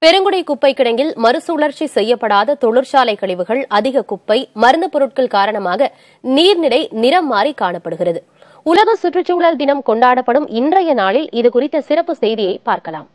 பெருங்குடி குப்பை கிடங்கில் மறுசுழற்சி செய்யப்படாத தொழிற்சாலை கழிவுகள் அதிக குப்பை மருந்து பொருட்கள் காரணமாக நீர்நிலை நிறம் மாறி காணப்படுகிறது உலக சுற்றுச்சூழல் தினம் கொண்டாடப்படும் இன்றைய நாளில் இது குறித்த சிறப்பு செய்தியை பார்க்கலாம்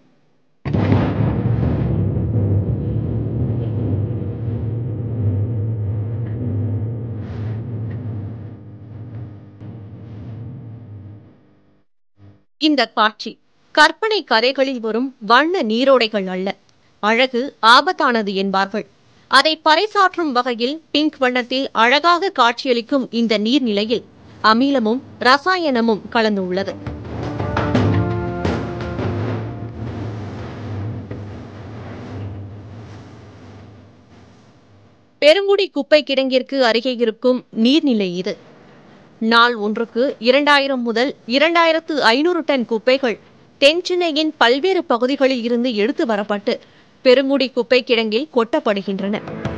இந்த காட்சி கற்பனை கரைகளில் வரும் வண்ண நீரோடைகள் அல்ல அழகு ஆபத்தானது என்பார்கள் அதை பறைசாற்றும் வகையில் பிங்க் வண்ணத்தில் அழகாக காட்சியளிக்கும் இந்த நீர்நிலையில் அமிலமும் ரசாயனமும் கலந்துள்ளது பெருங்குடி குப்பை கிடங்கிற்கு அருகே இருக்கும் நீர்நிலை இது நாள் ஒன்றுக்கு இரண்டாயிரம் முதல் இரண்டாயிரத்து ஐநூறு டன் குப்பைகள் தென் சென்னையின் பல்வேறு பகுதிகளில் இருந்து எடுத்து வரப்பட்டு பெருங்குடி குப்பை கிடங்கில் கொட்டப்படுகின்றன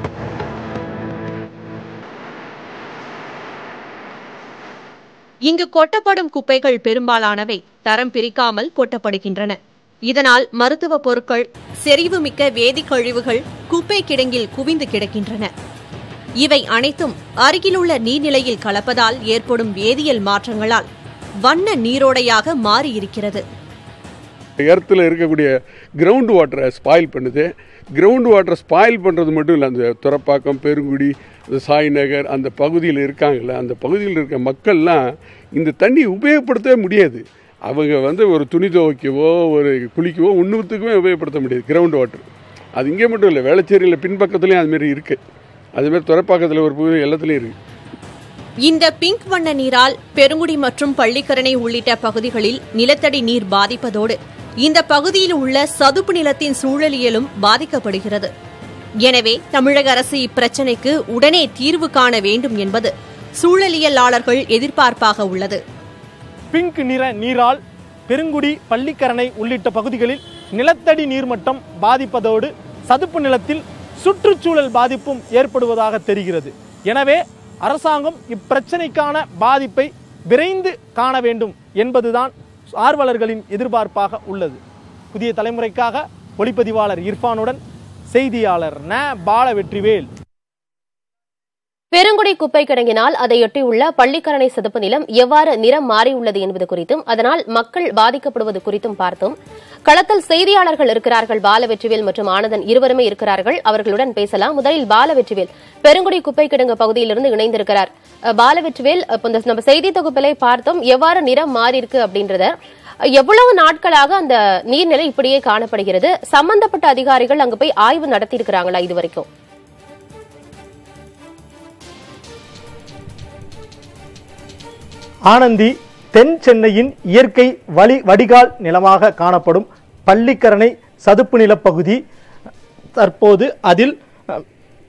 இங்கு கொட்டப்படும் குப்பைகள் பெரும்பாலானவை தரம் பிரிக்காமல் கொட்டப்படுகின்றன இதனால் மருத்துவ பொருட்கள் செறிவுமிக்க வேதிக்கழிவுகள் குப்பை கிடங்கில் குவிந்து கிடக்கின்றன இவை அனைத்தும் அருகிலுள்ள நீர்நிலையில் கலப்பதால் ஏற்படும் வேதியியல் மாற்றங்களால் வண்ண நீரோடையாக மாறியிருக்கிறது எர்த்தில் இருக்கக்கூடிய கிரவுண்ட் வாட்டரை ஸ்பாயில் பண்ணுது கிரவுண்ட் வாட்டரை ஸ்பாயில் பண்ணுறது மட்டும் இல்லை அந்த துறப்பாக்கம் பெருங்குடி அந்த சாய் நகர் அந்த பகுதியில் இருக்காங்கல்ல அந்த பகுதியில் இருக்க மக்கள்லாம் இந்த தண்ணி உபயோகப்படுத்தவே முடியாது அவங்க வந்து ஒரு துணி துவைக்கவோ ஒரு குளிக்கவோ ஒன்றுத்துக்குமே உபயோகப்படுத்த முடியாது கிரவுண்ட் வாட்டர் அது இங்கே மட்டும் இல்லை வேளச்சேரியில் பின்பக்கத்துலேயும் அதுமாரி இருக்குது அதுமாரி துறப்பாக்கத்தில் ஒரு பகுதி எல்லாத்துலேயும் இருக்குது இந்த பிங்க் வண்ண நீரால் பெருங்குடி மற்றும் பள்ளிக்கரணை உள்ளிட்ட பகுதிகளில் நிலத்தடி நீர் பாதிப்பதோடு இந்த பகுதியில் உள்ள சதுப்பு நிலத்தின் சூழலியலும் பாதிக்கப்படுகிறது எனவே தமிழக அரசு இப்பிரச்சினைக்கு உடனே தீர்வு காண வேண்டும் என்பது சூழலியலாளர்கள் எதிர்பார்ப்பாக உள்ளது பிங்க் நிற நீரால் பெருங்குடி பள்ளிக்கரணை உள்ளிட்ட பகுதிகளில் நிலத்தடி நீர்மட்டம் பாதிப்பதோடு சதுப்பு நிலத்தில் சுற்றுச்சூழல் பாதிப்பும் ஏற்படுவதாக தெரிகிறது எனவே அரசாங்கம் இப்பிரச்சனைக்கான பாதிப்பை விரைந்து காண வேண்டும் என்பதுதான் ஆர்வலர்களின் எதிர்பார்ப்பாக உள்ளது புதிய தலைமுறைக்காக ஒளிப்பதிவாளர் இர்ஃபானுடன் செய்தியாளர் ந பால வெற்றிவேல் பெருங்குடி குப்பை கிடங்கினால் அதையொட்டியுள்ள பள்ளிக்கரணை சதுப்பு நிலம் எவ்வாறு நிறம் மாறியுள்ளது என்பது குறித்தும் அதனால் மக்கள் பாதிக்கப்படுவது குறித்தும் பார்த்தோம் களத்தில் செய்தியாளர்கள் இருக்கிறார்கள் பாலவெற்றிவேல் மற்றும் ஆனந்தன் இருவருமே இருக்கிறார்கள் அவர்களுடன் பேசலாம் முதலில் பாலவெற்றிவேல் பெருங்குடி குப்பை கிடங்கு பகுதியிலிருந்து இணைந்திருக்கிறார் அஹ், பாலவெற்றிவேல் இப்ப இந்த நம்ம செய்தி தொகுப்பிலை பார்த்தோம் எவ்வாறு நிறம் மாறி இருக்கு அப்படின்றத எவ்வளவு நாட்களாக அந்த நீர்நிலை இப்படியே காணப்படுகிறது சம்பந்தப்பட்ட அதிகாரிகள் அங்கு போய் ஆய்வு நடத்தி இருக்கிறாங்களா இது வரைக்கும் ஆனந்தி தென் சென்னையின் இயற்கை வழி வடிகால் நிலமாக காணப்படும் பள்ளிக்கரணை சதுப்பு நிலப்பகுதி தற்போது அதில் அஹ்,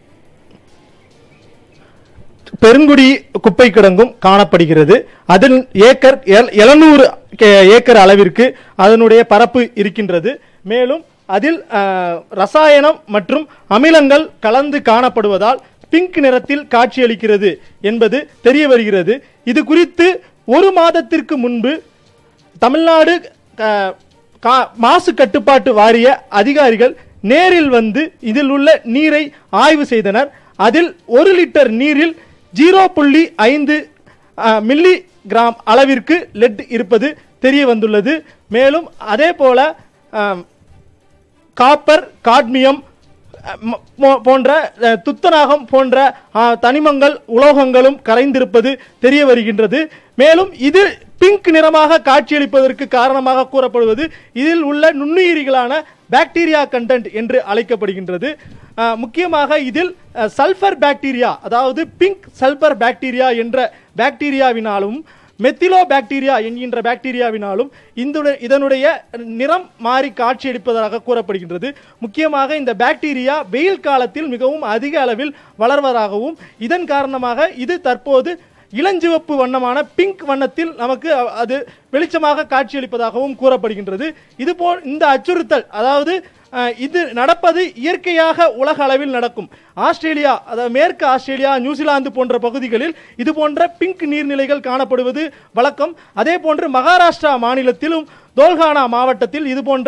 பெருங்குடி குப்பை கிடங்கும் காணப்படுகிறது அதில் ஏக்கர் எழுநூறு ஏக்கர் அளவிற்கு அதனுடைய பரப்பு இருக்கின்றது மேலும் அதில் அஹ், ரசாயனம் மற்றும் அமிலங்கள் கலந்து காணப்படுவதால் பிங்க் நிறத்தில் காட்சியளிக்கிறது என்பது தெரிய வருகிறது இது குறித்து ஒரு மாதத்திற்கு முன்பு தமிழ்நாடு அஹ், கா- மாசு கட்டுப்பாட்டு வாரிய அதிகாரிகள் நேரில் வந்து இதில் உள்ள நீரை ஆய்வு செய்தனர் அதில் ஒரு லிட்டர் நீரில் ஜீரோ புள்ளி ஐந்து மில்லி கிராம் அளவிற்கு லெட் இருப்பது தெரிய வந்துள்ளது மேலும் அதே போல அஹ், காப்பர் காட்மியம் அஹ், ம- போ- போன்ற அஹ், துத்தநாகம் போன்ற அஹ், தனிமங்கள் உலோகங்களும் கரைந்திருப்பது தெரிய வருகின்றது மேலும் இது பிங்க் நிறமாக காட்சியளிப்பதற்கு காரணமாக கூறப்படுவது இதில் உள்ள நுண்ணுயிரிகளான பாக்டீரியா கண்டென்ட் என்று அழைக்கப்படுகின்றது அஹ், முக்கியமாக இதில் அஹ், சல்ஃபர் பாக்டீரியா அதாவது பிங்க் சல்ஃபர் பாக்டீரியா என்ற பாக்டீரியாவினாலும் மெத்திலோ பாக்டீரியா என்கின்ற பாக்டீரியாவினாலும் இந்த இதனுடைய நிறம் மாறி காட்சியளிப்பதாக கூறப்படுகின்றது முக்கியமாக இந்த பாக்டீரியா வெயில் காலத்தில் மிகவும் அதிக அளவில் வளர்வதாகவும் இதன் காரணமாக இது தற்போது இளஞ்சிவப்பு வண்ணமான பிங்க் வண்ணத்தில் நமக்கு அ- அது வெளிச்சமாக காட்சியளிப்பதாகவும் கூறப்படுகின்றது இதுபோல் இந்த அச்சுறுத்தல் அதாவது அஹ், இது நடப்பது இயற்கையாக உலக அளவில் நடக்கும் ஆஸ்திரேலியா அதாவது மேற்கு ஆஸ்திரேலியா நியூசிலாந்து போன்ற பகுதிகளில் இது போன்ற பிங்க் நீர்நிலைகள் காணப்படுவது வழக்கம் அதே போன்று மகாராஷ்டிரா மாநிலத்திலும் தோல்கானா மாவட்டத்தில் இது போன்ற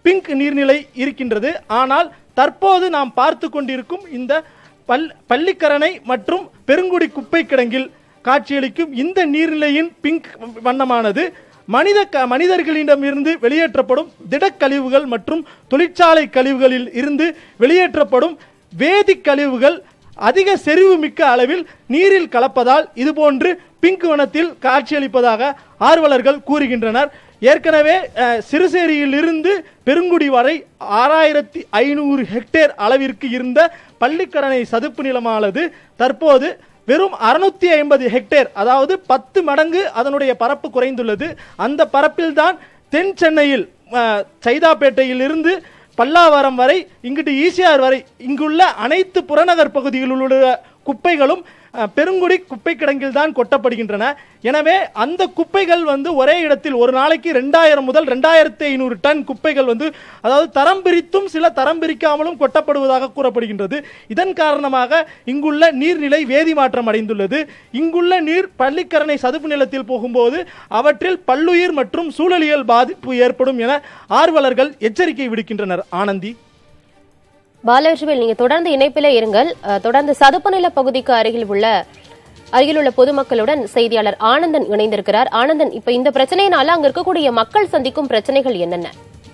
பிங்க் நீர்நிலை இருக்கின்றது ஆனால் தற்போது நாம் பார்த்து கொண்டிருக்கும் இந்த பல் பள்ளிக்கரணை மற்றும் பெருங்குடி குப்பை கிடங்கில் காட்சியளிக்கும் இந்த நீர்நிலையின் பிங்க் வண்ணமானது மனித க மனிதர்களிடமிருந்து வெளியேற்றப்படும் திடக்கழிவுகள் மற்றும் தொழிற்சாலை கழிவுகளில் இருந்து வெளியேற்றப்படும் வேதிக் கழிவுகள் அதிக செறிவு மிக்க அளவில் நீரில் கலப்பதால் இதுபோன்று பிங்க் வனத்தில் காட்சியளிப்பதாக ஆர்வலர்கள் கூறுகின்றனர் ஏற்கனவே அஹ், சிறுசேரியில் இருந்து பெருங்குடி வரை ஆறாயிரத்தி ஐநூறு ஹெக்டேர் அளவிற்கு இருந்த பள்ளிக்கரணை சதுப்பு நிலமானது தற்போது வெறும் அறுநூத்தி ஐம்பது ஹெக்டேர் அதாவது பத்து மடங்கு அதனுடைய பரப்பு குறைந்துள்ளது அந்த பரப்பில்தான் தென் சென்னையில் அஹ், சைதாப்பேட்டையில் இருந்து பல்லாவரம் வரை இங்கிட்டு ஈசிஆர் வரை இங்குள்ள அனைத்து புறநகர் பகுதிகளில் உள்ள குப்பைகளும் அஹ், பெருங்குடி குப்பை கிடங்கில் தான் கொட்டப்படுகின்றன எனவே அந்த குப்பைகள் வந்து ஒரே இடத்தில் ஒரு நாளைக்கு ரெண்டாயிரம் முதல் ரெண்டாயிரத்தி ஐநூறு டன் குப்பைகள் வந்து அதாவது தரம் பிரித்தும் சில தரம் பிரிக்காமலும் கொட்டப்படுவதாக கூறப்படுகின்றது இதன் காரணமாக இங்குள்ள நீர்நிலை வேதி மாற்றம் அடைந்துள்ளது இங்குள்ள நீர் பள்ளிக்கரணை சதுப்பு நிலத்தில் போகும்போது அவற்றில் பல்லுயிர் மற்றும் சூழலியல் பாதிப்பு ஏற்படும் என ஆர்வலர்கள் எச்சரிக்கை விடுக்கின்றனர் ஆனந்தி பாலகிருஷ்ணவேல் நீங்க தொடர்ந்து இணைப்பிலே இருங்கள் அஹ், தொடர்ந்து சதுப்பு நில பகுதிக்கு அருகில் உள்ள அருகில் உள்ள பொதுமக்களுடன் செய்தியாளர் ஆனந்தன் இணைந்திருக்கிறார் ஆனந்தன் இப்ப இந்த பிரச்சனையினால அங்க இருக்கக்கூடிய மக்கள் சந்திக்கும் பிரச்சனைகள் என்னென்ன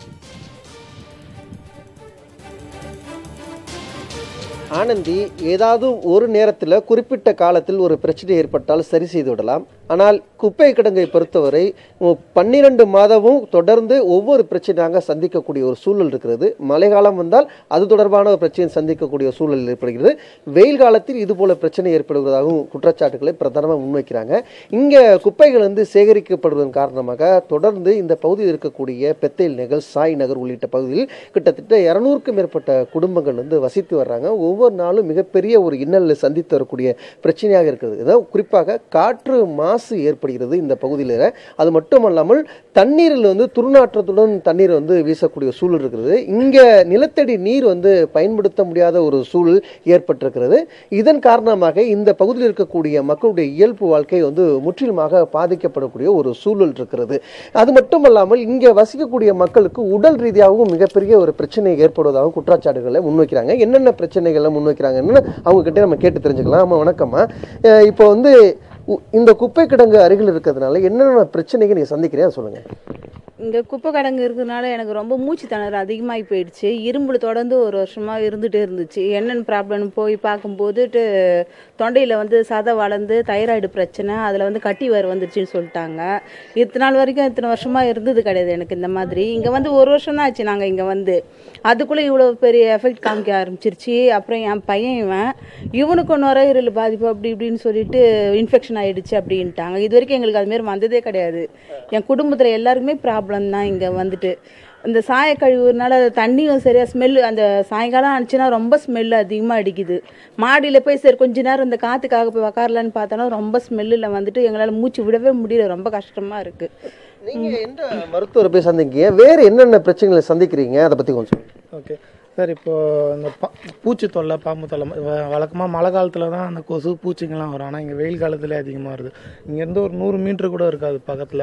ஆனந்தி ஏதாவது ஒரு நேரத்தில் குறிப்பிட்ட காலத்தில் ஒரு பிரச்சனை ஏற்பட்டால் சரி செய்து விடலாம் ஆனால் குப்பை கிடங்கை பொறுத்தவரை உம், பன்னிரண்டு மாதமும் தொடர்ந்து ஒவ்வொரு பிரச்சனையாக சந்திக்கக்கூடிய ஒரு சூழல் இருக்கிறது மழை காலம் வந்தால் அது தொடர்பான ஒரு பிரச்சனை சந்திக்கக்கூடிய ஒரு சூழல் ஏற்படுகிறது வெயில் காலத்தில் இது போல பிரச்சனை ஏற்படுவதாகவும் குற்றச்சாட்டுகளை பிரதானமாக முன்வைக்கிறாங்க இங்கே குப்பைகள் வந்து சேகரிக்கப்படுவதன் காரணமாக தொடர்ந்து இந்த பகுதியில் இருக்கக்கூடிய பெத்தேல் நகர் சாய் நகர் உள்ளிட்ட பகுதியில் கிட்டத்தட்ட இரநூறுக்கும் மேற்பட்ட குடும்பங்கள் வந்து வசித்து வர்றாங்க ஒவ்வொரு நாளும் மிகப்பெரிய ஒரு இன்னலில் சந்தித்து வரக்கூடிய பிரச்சனையாக இருக்கிறது இதான் குறிப்பாக காற்று மாசு ஏற்படுகிறது இந்த பகுதியில் அது மட்டுமல்லாமல் தண்ணீரில் வந்து துர்நாற்றத்துடன் தண்ணீர் வந்து வீசக்கூடிய சூழல் இருக்கிறது இங்கே நிலத்தடி நீர் வந்து பயன்படுத்த முடியாத ஒரு சூழல் ஏற்பட்டிருக்கிறது இதன் காரணமாக இந்த பகுதியில் இருக்கக்கூடிய மக்களுடைய இயல்பு வாழ்க்கை வந்து முற்றிலுமாக பாதிக்கப்படக்கூடிய ஒரு சூழல் இருக்கிறது அது மட்டுமல்லாமல் இங்கே வசிக்கக்கூடிய மக்களுக்கு உடல் ரீதியாகவும் மிகப்பெரிய ஒரு பிரச்சனை ஏற்படுவதாக குற்றச்சாட்டுகளை முன்வைக்கிறாங்க என்னென்ன பிரச்சனைகளை முன்வைக்கிறாங்கன்னு அவங்க கிட்ட நம்ம கேட்டு தெரிஞ்சுக்கலாம் ஆமா வணக்கம்மா அஹ் இப்போ வந்து உ- இந்த குப்பை கிடங்கு அருகில் இருக்கிறதுனால என்னென்ன பிரச்சனைகள் நீங்க சந்திக்கிறீங்க அதை சொல்லுங்க இங்கே குப்பை கிடங்கு இருக்கிறதுனால எனக்கு ரொம்ப மூச்சு திணறல் அதிகமாகி போயிடுச்சு இரும்புல தொடர்ந்து ஒரு வருஷமாக இருந்துகிட்டே இருந்துச்சு என்னென்ன ப்ராப்ளம்னு போய் பார்க்கும்போது தொண்டையில் வந்து சதை வளர்ந்து தைராய்டு பிரச்சனை அதில் வந்து கட்டி வேறு வந்துருச்சுன்னு சொல்லிட்டாங்க இத்தனை நாள் வரைக்கும் இத்தனை வருஷமாக இருந்தது கிடையாது எனக்கு இந்த மாதிரி இங்கே வந்து ஒரு வருஷம் தான் ஆச்சு நாங்கள் இங்கே வந்து அதுக்குள்ளே இவ்வளோ பெரிய எஃபெக்ட் காமிக்க ஆரம்பிச்சிருச்சு அப்புறம் என் பையன் இவன் இவனுக்கு நுரையீரல் பாதிப்பு அப்படி இப்படின்னு சொல்லிட்டு இன்ஃபெக்ஷன் ஆயிடுச்சு அப்படின்ட்டாங்க இது வரைக்கும் எங்களுக்கு அது மாதிரி வந்ததே கிடையாது என் குடும்பத்தில் எல்லாருக்குமே ப்ராப்ளம் தான் இங்கே வந்துட்டு இந்த சாய கழிவுனால தண்ணியும் சரியாக ஸ்மெல் அந்த சாயங்காலம் ஆனிச்சுன்னா ரொம்ப ஸ்மெல் அதிகமாக அடிக்குது மாடியில் போய் சரி கொஞ்ச நேரம் இந்த காற்றுக்காக போய் உக்காரலான்னு பார்த்தோன்னா ரொம்ப ஸ்மெல்லில் வந்துட்டு எங்களால் மூச்சு விடவே முடியல ரொம்ப கஷ்டமாக இருக்குது நீங்க எந்த மருத்துவரை போய் சந்திக்கிறீங்க வேற என்னென்ன பிரச்சனைகளை சந்திக்கிறீங்க அதை பத்தி கொஞ்சம் சொல்லுங்க ஓகே சார் இப்போ இந்த பா பூச்சி தொல்லை பாம்பு தொல்லை வழக்கமாக மழை காலத்தில் தான் அந்த கொசு பூச்சிங்கெல்லாம் வரும் ஆனால் இங்கே வெயில் காலத்துல அதிகமாக வருது இங்கேருந்து ஒரு நூறு மீட்ரு கூட இருக்காது பக்கத்தில்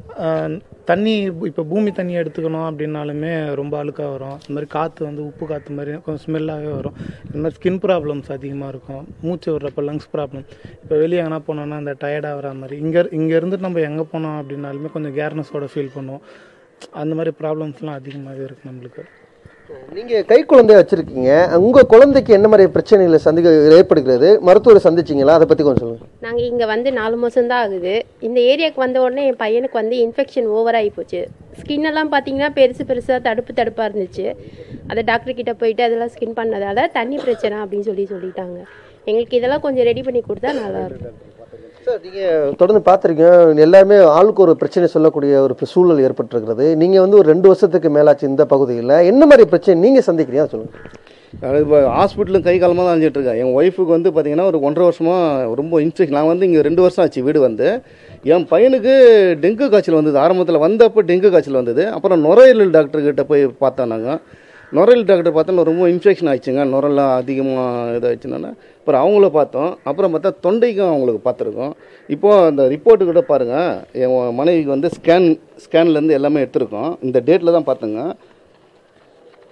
தண்ணி இப்போ பூமி தண்ணி எடுத்துக்கணும் அப்படின்னாலுமே ரொம்ப அழுக்காக வரும் இந்த மாதிரி காற்று வந்து உப்பு காற்று மாதிரி கொஞ்சம் ஸ்மெல்லாகவே வரும் இந்த மாதிரி ஸ்கின் ப்ராப்ளம்ஸ் அதிகமாக இருக்கும் மூச்சு விடுறப்ப லங்ஸ் ப்ராப்ளம் இப்போ வெளியே எங்கன்னா போனோம்னா அந்த டயர்டாக வர மாதிரி இங்கே இங்கே இருந்துட்டு நம்ம எங்கே போனோம் அப்படின்னாலுமே கொஞ்சம் கேர்னஸோட ஃபீல் பண்ணுவோம் அந்த மாதிரி ப்ராப்ளம்ஸ்லாம் அதிகமாகவே இருக்குது நம்மளுக்கு நீங்க கை குழந்தைய வச்சிருக்கீங்க உங்க குழந்தைக்கு என்ன மாதிரி பிரச்சனைகளை சந்திக்க ஏற்படுகிறது மருத்துவரை சந்திச்சீங்களா அதை பத்தி கொஞ்சம் சொல்லுங்க நாங்கள் இங்கே வந்து நாலு மாதம் தான் ஆகுது இந்த ஏரியாவுக்கு வந்த உடனே என் பையனுக்கு வந்து இன்ஃபெக்ஷன் ஓவராகி போச்சு ஸ்கின் எல்லாம் பார்த்தீங்கன்னா பெருசு பெருசாக தடுப்பு தடுப்பாக இருந்துச்சு அதை டாக்டர் கிட்ட போயிட்டு அதெல்லாம் ஸ்கின் பண்ணதால தண்ணி பிரச்சனை அப்படின்னு சொல்லி சொல்லிட்டாங்க எங்களுக்கு இதெல்லாம் கொஞ்சம் ரெடி பண்ணி கொடுத்தா நல்லா இருக்கும் சார் நீங்க தொடர்ந்து பார்த்துருக்கீங்க எல்லாருமே ஆளுக்கு ஒரு பிரச்சனை சொல்லக்கூடிய ஒரு சூழல் ஏற்பட்டிருக்கிறது நீங்க வந்து ஒரு ரெண்டு வருஷத்துக்கு மேலாச்சு இந்த பகுதியில் என்ன மாதிரி பிரச்சனை நீங்க சந்திக்கிறீங்க அதை சொல்லுங்க அதாவது இப்போ ஹாஸ்பிட்டலும் கை காலமாக தான் அழிஞ்சிட்டு இருக்கேன் என் ஒய்ஃபுக்கு வந்து பார்த்தீங்கன்னா ஒரு ஒன்றரை வருஷமாக ரொம்ப இன்ஃபெக்ஷன் நான் வந்து இங்கே ரெண்டு வருஷம் ஆச்சு வீடு வந்து என் பையனுக்கு டெங்கு காய்ச்சல் வந்தது ஆரம்பத்தில் வந்தப்போ டெங்கு காய்ச்சல் வந்தது அப்புறம் நுரையீரல் டாக்டர் கிட்ட போய் பார்த்தோம் நாங்கள் நுரையீரல் டாக்டர் பார்த்தோன்னா ரொம்ப இன்ஃபெக்ஷன் ஆயிடுச்சுங்க நுரெல்லாம் அதிகமாக இதாகிடுச்சுன்னா அப்புறம் அவங்கள பார்த்தோம் அப்புறம் பார்த்தா தொண்டைக்கும் அவங்களுக்கு பார்த்துருக்கோம் இப்போது அந்த ரிப்போர்ட்டு கூட பாருங்கள் என் மனைவிக்கு வந்து ஸ்கேன் ஸ்கேன்லேருந்து எல்லாமே எடுத்திருக்கோம் இந்த டேட்டில் தான் பார்த்தோங்க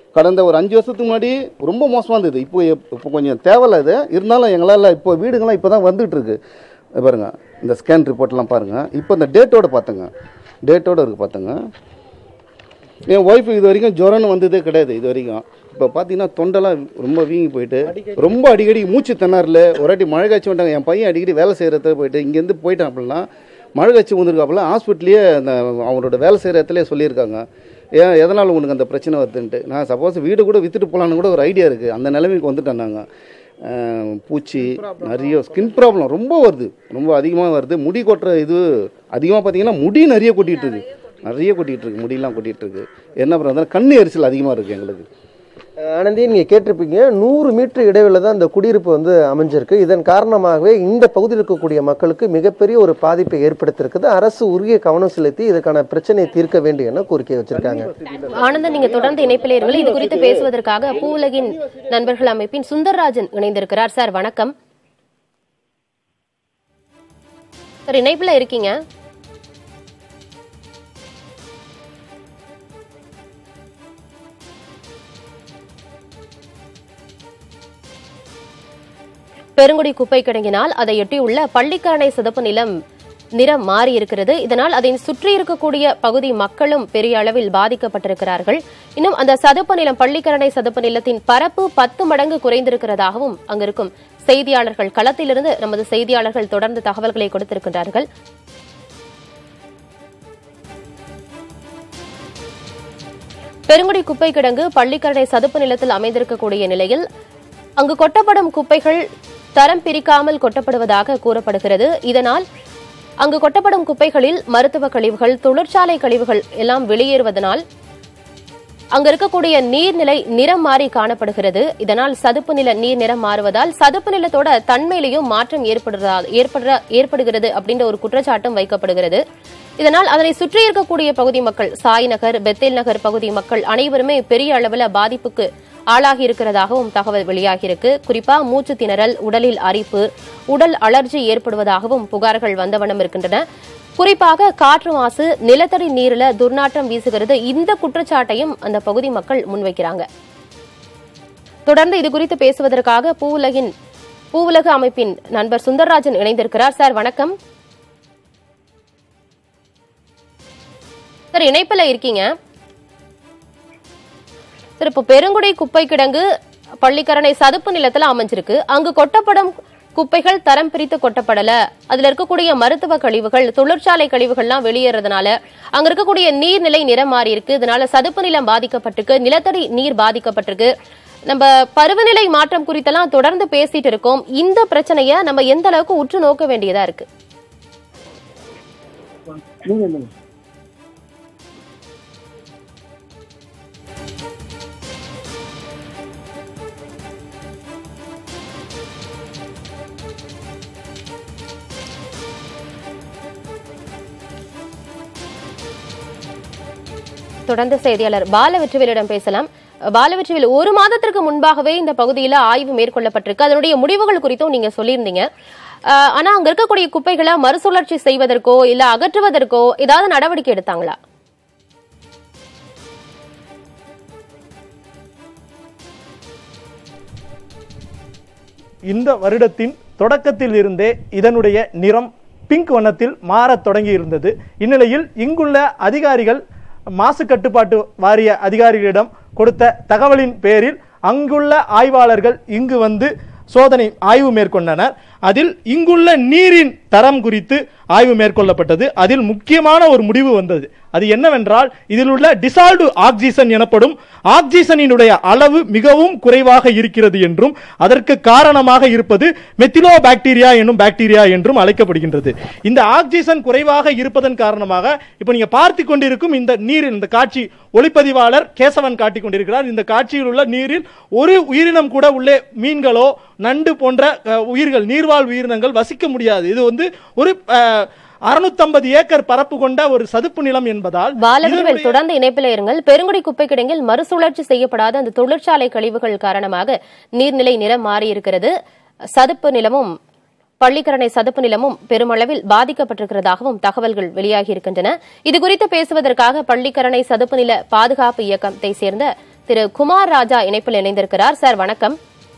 கடந்த ஒரு அஞ்சு வருஷத்துக்கு முன்னாடி ரொம்ப மோசமாக இருந்தது இப்போ இப்போ கொஞ்சம் தேவையில்ல இது இருந்தாலும் எங்களால் இப்போ வீடுங்கள்லாம் இப்போ தான் வந்துட்டு இருக்கு இது பாருங்க இந்த ஸ்கேன் ரிப்போர்ட்லாம் பாருங்க இப்போ இந்த டேட்டோட பார்த்துங்க டேட்டோட இருக்கு பார்த்துங்க என் ஒய்ஃபு இது வரைக்கும் ஜுரம்னு வந்ததே கிடையாது இது வரைக்கும் இப்போ பார்த்தீங்கன்னா தொண்டெல்லாம் ரொம்ப வீங்கி போயிட்டு ரொம்ப அடிக்கடி மூச்சு திணறல ஒரு வாட்டி மழை காய்ச்சி வந்துட்டாங்க என் பையன் அடிக்கடி வேலை செய்கிறத போயிட்டு இங்கேருந்து போயிட்டான் அப்படின்னா மழை காய்ச்சி வந்திருக்காப்புல ஹாஸ்பிட்டலையே அந்த அவரோட வேலை செய்கிற இடத்துல சொல்லியிருக்காங்க ஏன் எதனால் உனக்கு அந்த பிரச்சனை வருதுன்ட்டு நான் சப்போஸ் வீடு கூட விற்றுட்டு போகலான்னு கூட ஒரு ஐடியா இருக்குது அந்த நிலைமைக்கு வந்துட்டேன் நாங்கள் அஹ் பூச்சி நிறைய ஸ்கின் ப்ராப்ளம் ரொம்ப வருது ரொம்ப அதிகமாக வருது முடி கொட்டுற இது அதிகமாக பார்த்தீங்கன்னா முடி நிறைய கொட்டிகிட்டு இருக்கு நிறைய கொட்டிகிட்டு இருக்கு முடியெல்லாம் கொட்டிகிட்டு இருக்கு என்ன பண்ணுறது கண் எரிச்சல் அதிகமாக இருக்குது எங்களுக்கு ஆனந்தி நீங்கள் கேட்டிருப்பீங்க நூறு மீட்டர் இடைவெளியில் தான் இந்த குடியிருப்பு வந்து அமைஞ்சிருக்கு இதன் காரணமாகவே இந்த பகுதியில் இருக்கக்கூடிய மக்களுக்கு மிகப்பெரிய ஒரு பாதிப்பை ஏற்படுத்தியிருக்குது அரசு உரிய கவனம் செலுத்தி இதுக்கான பிரச்சனையை தீர்க்க வேண்டும் என கோரிக்கை வச்சிருக்காங்க ஆனந்தன் நீங்க தொடர்ந்து இணைப்பில் இருங்கள் இது குறித்து பேசுவதற்காக பூவுலகின் நண்பர்கள் அமைப்பின் சுந்தர்ராஜன் இணைந்திருக்கிறார் சார் வணக்கம் சார் இணைப்புல இருக்கீங்க பெருங்குடி குப்பை கிடங்கினால் அதை எட்டியுள்ள பள்ளிக்கரணை சிதப்பு நிலம் நிறம் மாறி இருக்கிறது இதனால் அதை சுற்றி இருக்கக்கூடிய பகுதி மக்களும் பெரிய அளவில் பாதிக்கப்பட்டிருக்கிறார்கள் இன்னும் அந்த சதுப்பு நிலம் பள்ளிக்கரணை சதுப்பு நிலத்தின் பரப்பு பத்து மடங்கு குறைந்திருக்கிறதாகவும் அங்கிருக்கும் செய்தியாளர்கள் களத்திலிருந்து நமது செய்தியாளர்கள் தொடர்ந்து தகவல்களை கொடுத்திருக்கின்றார்கள் பெருங்குடி குப்பை கிடங்கு பள்ளிக்கரணை சதுப்பு நிலத்தில் அமைந்திருக்கக்கூடிய நிலையில் அங்கு கொட்டப்படும் குப்பைகள் தரம் பிரிக்காமல் கொட்டப்படுவதாக கூறப்படுகிறது இதனால் அங்கு கொட்டப்படும் குப்பைகளில் மருத்துவ கழிவுகள் தொழிற்சாலை கழிவுகள் எல்லாம் வெளியேறுவதனால் அங்க இருக்கக்கூடிய நீர்நிலை நிறம் மாறி காணப்படுகிறது இதனால் சதுப்பு நில நீர் நிறம் மாறுவதால் சதுப்பு நிலத்தோட தன்மையிலையும் மாற்றம் ஏற்படுறதா ஏற்படுற ஏற்படுகிறது அப்படின்ற ஒரு குற்றச்சாட்டும் வைக்கப்படுகிறது இதனால் அதனை சுற்றி இருக்கக்கூடிய பகுதி மக்கள் சாய் நகர் பெத்தேல் நகர் பகுதி மக்கள் அனைவருமே பெரிய அளவில் பாதிப்புக்கு ஆளாகி இருக்கிறதாகவும் தகவல் வெளியாகியிருக்கு குறிப்பா மூச்சு திணறல் உடலில் அரிப்பு உடல் அலர்ஜி ஏற்படுவதாகவும் புகார்கள் வந்தவண்ணம் இருக்கின்றன குறிப்பாக காற்று மாசு நிலத்தடி நீரில துர்நாற்றம் வீசுகிறது இந்த குற்றச்சாட்டையும் அந்த பகுதி மக்கள் முன்வைக்கிறாங்க தொடர்ந்து இது குறித்து பேசுவதற்காக பூவுலகின் பூவுலக அமைப்பின் நண்பர் சுந்தர்ராஜன் இணைந்திருக்கிறார் சார் வணக்கம் சார் இணைப்புல இருக்கீங்க சார் இப்போ பெருங்குடி குப்பை கிடங்கு பள்ளிக்கரணை சதுப்பு நிலத்துல அமைஞ்சிருக்கு அங்கு கொட்டப்படும் குப்பைகள் தரம் பிரித்து கொட்டப்படல அதுல இருக்கக்கூடிய மருத்துவ கழிவுகள் தொழிற்சாலை கழிவுகள்லாம் வெளியேறதுனால அங்க இருக்கக்கூடிய நீர்நிலை நிறம் மாறி இருக்கு இதனால சதுப்பு நிலம் பாதிக்கப்பட்டிருக்கு நிலத்தடி நீர் பாதிக்கப்பட்டிருக்கு நம்ம பருவநிலை மாற்றம் குறித்தெல்லாம் தொடர்ந்து பேசிட்டு இருக்கோம் இந்த பிரச்சனையை நம்ம எந்த அளவுக்கு உற்று நோக்க வேண்டியதா இருக்கு தொடர்ந்து செய்தியாளர் பாலவெற்றிவேலிடம் பேசலாம் பாலவெற்றிவேல் ஒரு மாதத்திற்கு முன்பாகவே இந்த பகுதியில ஆய்வு மேற்கொள்ளப்பட்டிருக்கு அதனுடைய முடிவுகள் குறித்தும் நீங்க சொல்லியிருந்தீங்க அஹ், ஆனா அங்க இருக்கக்கூடிய குப்பைகளை மறுசுழற்சி செய்வதற்கோ இல்ல அகற்றுவதற்கோ ஏதாவது நடவடிக்கை எடுத்தாங்களா இந்த வருடத்தின் தொடக்கத்தில் இருந்தே இதனுடைய நிறம் பிங்க் வண்ணத்தில் மாறத் தொடங்கி இருந்தது இந்நிலையில் இங்குள்ள அதிகாரிகள் மாசு கட்டுப்பாட்டு வாரிய அதிகாரிகளிடம் கொடுத்த தகவலின் பேரில் அங்குள்ள ஆய்வாளர்கள் இங்கு வந்து சோதனை ஆய்வு மேற்கொண்டனர் அதில் இங்குள்ள நீரின் தரம் குறித்து ஆய்வு மேற்கொள்ளப்பட்டது அதில் முக்கியமான ஒரு முடிவு வந்தது அது என்னவென்றால் இதில் உள்ள டிசால்டு ஆக்சிஜன் எனப்படும் ஆக்சிஜனினுடைய அளவு மிகவும் குறைவாக இருக்கிறது என்றும் அதற்கு காரணமாக இருப்பது மெத்திலோ பாக்டீரியா என்னும் பாக்டீரியா என்றும் அழைக்கப்படுகின்றது இந்த ஆக்சிஜன் குறைவாக இருப்பதன் காரணமாக இப்போ நீங்க பார்த்து கொண்டிருக்கும் இந்த நீரில் இந்த காட்சி ஒளிப்பதிவாளர் கேசவன் காட்டிக் கொண்டிருக்கிறார் இந்த காட்சியில் உள்ள நீரில் ஒரு உயிரினம் கூட உள்ளே மீன்களோ நண்டு போன்ற அஹ், உயிர்கள் நீர்வாழ் உயிரினங்கள் வசிக்க முடியாது இது வந்து ஒரு அறுநூத்தம்பது ஏக்கர் பரப்பு கொண்ட ஒரு சதுப்பு நிலம் என்பதால் பாலவெற்றிவேல் இதனுடைய- தொடர்ந்து இணைப்பில் இருங்கள் பெருங்குடி குப்பை கிடங்கில் மறுசுழற்சி செய்யப்படாத அந்த தொழிற்சாலை கழிவுகள் காரணமாக நீர்நிலை நிறம் மாறி இருக்கிறது சதுப்பு நிலமும் பள்ளிக்கரணை சதுப்பு நிலமும் பெருமளவில் பாதிக்கப்பட்டிருக்கிறதாகவும் தகவல்கள் வெளியாகி இருக்கின்றன இது குறித்து பேசுவதற்காக பள்ளிக்கரணை சதுப்பு நில பாதுகாப்பு இயக்கத்தை சேர்ந்த திரு குமார் ராஜா இணைப்பில் இணைந்திருக்கிறார் சார் வணக்கம்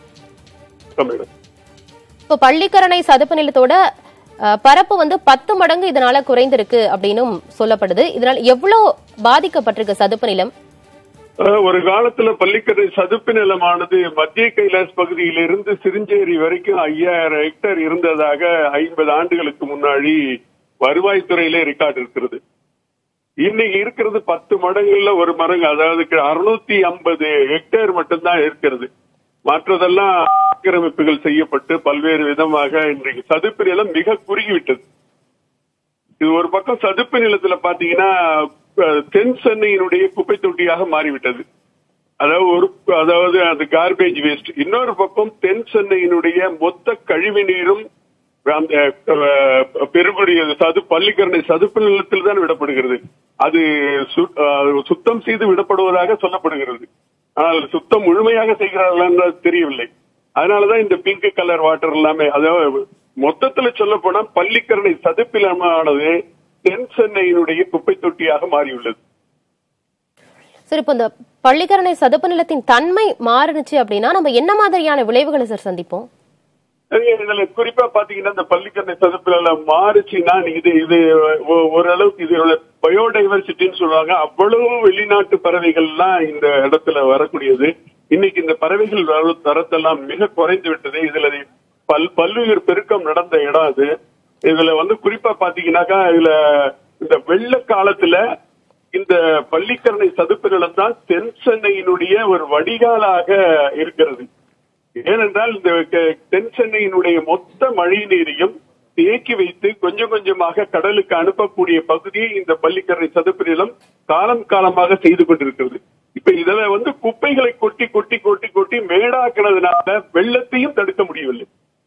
இப்போ பள்ளிக்கரணை சதுப்பு நிலத்தோட அஹ், பரப்பு வந்து பத்து மடங்கு இதனால குறைந்திருக்கு அப்படின்னும் சொல்லப்படுது இதனால் எவ்வளவு பாதிக்கப்பட்டிருக்கு சதுப்பு நிலம் அஹ், ஒரு காலத்துல பள்ளிக்கரை சதுப்பு நிலமானது மத்திய கைலாஸ் பகுதியிலிருந்து சிருஞ்சேரி வரைக்கும் ஐயாயிரம் ஹெக்டேர் இருந்ததாக ஐம்பது ஆண்டுகளுக்கு முன்னாடி வருவாய்த்துறையிலே ரெக்கார்டு இருக்கிறது இன்னைக்கு இருக்கிறது பத்து மடங்குல ஒரு மடங்கு அதாவது அறுநூத்தி ஐம்பது ஹெக்டேர் மட்டும்தான் இருக்கிறது மற்றதெல்லாம் ஆக்கிரமிப்புகள் செய்யப்பட்டு பல்வேறு விதமாக இன்றைக்கு சதுப்பு நிலம் மிக குறுகிவிட்டது இது ஒரு பக்கம் சதுப்பு நிலத்துல பாத்தீங்கன்னா அஹ், தென் சென்னையினுடைய குப்பை தொட்டியாக மாறிவிட்டது அதாவது ஒரு அதாவது அது கார்பேஜ் வேஸ்ட் இன்னொரு பக்கம் தென் சென்னையினுடைய மொத்த கழிவு நீரும் அந்த அஹ், பெருங்குடி சது பள்ளிக்கரணை சதுப்பு நிலத்தில் தான் விடப்படுகிறது அது சு- அஹ், சுத்தம் செய்து விடப்படுவதாக சொல்லப்படுகிறது ஆனால் சுத்தம் முழுமையாக செய்கிறார்கள் என்றது தெரியவில்லை அதனாலதான் இந்த பிங்க் கலர் வாட்டர் எல்லாமே அதாவது மொத்தத்துல சொல்ல போனா பள்ளிக்கரணை சதுப்பிலமானது தென் சென்னையினுடைய குப்பை தொட்டியாக மாறியுள்ளது சார் இப்போ இந்த பள்ளிக்கரணை சதுப்பு நிலத்தின் தன்மை மாறுனுச்சு அப்படின்னா நம்ம என்ன மாதிரியான விளைவுகளை சார் சந்திப்போம் அது இதுல குறிப்பா பாத்தீங்கன்னா இந்த பள்ளிக்கரணை சதுப்புல மாறுச்சுன்னா இது இது ஒ- ஓரளவுக்கு இதோட பயோடைவர்சிட்டின்னு சொல்லுவாங்க அவ்வளவு வெளிநாட்டு பறவைகள் எல்லாம் இந்த இடத்துல வரக்கூடியது இன்னைக்கு இந்த பறவைகள் வர- தரத்தெல்லாம் மிக குறைந்து விட்டது இதுல பல் பல்லுயிர் பெருக்கம் நடந்த இடம் அது இதுல வந்து குறிப்பா பாத்தீங்கன்னாக்கா இதுல இந்த வெள்ள காலத்துல இந்த பள்ளிக்கரணை சதுப்பு நிலம் தான் தென் சென்னையினுடைய ஒரு வடிகாலாக இருக்கிறது ஏனென்றால் இந்த க- தென் சென்னையினுடைய மொத்த மழை நீரையும் தேக்கி வைத்து கொஞ்சம் கொஞ்சமாக கடலுக்கு அனுப்பக்கூடிய பகுதியை இந்த பள்ளிக்கரணை சதுப்பு நிலம் காலம் காலமாக செய்து கொண்டிருக்கிறது இப்ப இதுல வந்து குப்பைகளை கொட்டி கொட்டி கொட்டி கொட்டி மேடாக்குனதுனால வெள்ளத்தையும் தடுக்க முடியவில்லை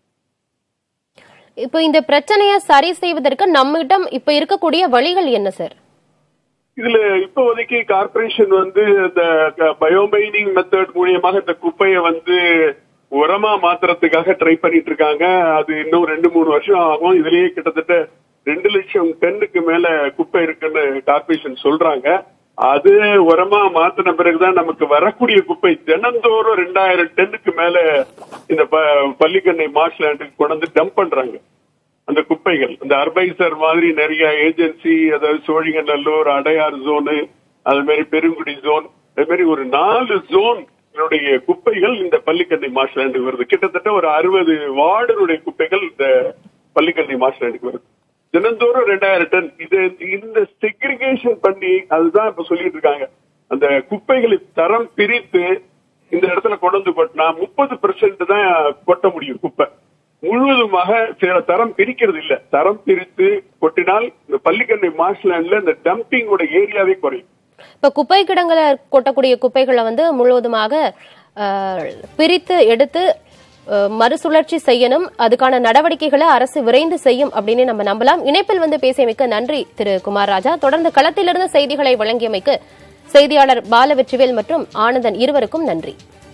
இப்போ இந்த பிரச்சனையை சரி செய்வதற்கு நம்மகிட்ட இப்ப இருக்கக்கூடிய வழிகள் என்ன சார் இதுல இப்போதைக்கு கார்ப்பரேஷன் வந்து இந்த பயோமைனிங் மெத்தட் மூலியமாக இந்த குப்பையை வந்து உரமா மாத்துறதுக்காக ட்ரை பண்ணிட்டு இருக்காங்க அது இன்னும் ரெண்டு மூணு வருஷம் ஆகும் இதுலயே கிட்டத்தட்ட ரெண்டு லட்சம் டன்னுக்கு மேல குப்பை இருக்குன்னு கார்ப்பரேஷன் சொல்றாங்க அது உரமா மாத்தின பிறகுதான் நமக்கு வரக்கூடிய குப்பை தினந்தோறும் ரெண்டாயிரம் டன்னுக்கு மேல இந்த ப- பள்ளிக்கண்ணை மார்ஷ் லேண்டுக்கு கொண்டு வந்து டம்ப் பண்றாங்க அந்த குப்பைகள் இந்த அர்பைசர் மாதிரி நிறைய ஏஜென்சி அதாவது சோழிங்கநல்லூர் அடையார் ஜோனு அது மாதிரி பெருங்குடி ஜோன் அது மாதிரி ஒரு நாலு ஜோன் குப்பைகள் இந்த பள்ளிக்கண்ணை மாஸ்லேண்டுக்கு வருது கிட்டத்தட்ட ஒரு அறுபது வார்டனுடைய குப்பைகள் இந்த பள்ளிக்கண்ணை மாஸ்லேண்டுக்கு வருது தினந்தோறும் ரெண்டாயிரம் டன் இது இந்த செக்ரிகேஷன் பண்ணி அதுதான் இப்ப சொல்லிட்டு இருக்காங்க அந்த குப்பைகளை தரம் பிரித்து இந்த இடத்துல கொண்டு வந்து கொட்டினா முப்பது பெர்சென்ட் தான் கொட்ட முடியும் குப்பை முழுவதுமாக சில தரம் பிரிக்கிறது இல்ல தரம் பிரித்து கொட்டினால் இந்த பள்ளிக்கண்ணை மார்ஷ்லேண்ட்ல இந்த டம்பிங்கோட ஏரியாவே குறையும் இப்ப குப்பை கிடங்குல கொட்டக்கூடிய குப்பைகளை வந்து முழுவதுமாக அஹ், பிரித்து எடுத்து அஹ், மறுசுழற்சி செய்யணும் அதுக்கான நடவடிக்கைகளை அரசு விரைந்து செய்யும் அப்படின்னு நம்ம நம்பலாம் இணைப்பில் வந்து பேசியமைக்க நன்றி திரு குமார் ராஜா தொடர்ந்து களத்திலிருந்து செய்திகளை வழங்கியமைக்கு செய்தியாளர் பாலவெற்றிவேல் மற்றும் ஆனந்தன் இருவருக்கும் நன்றி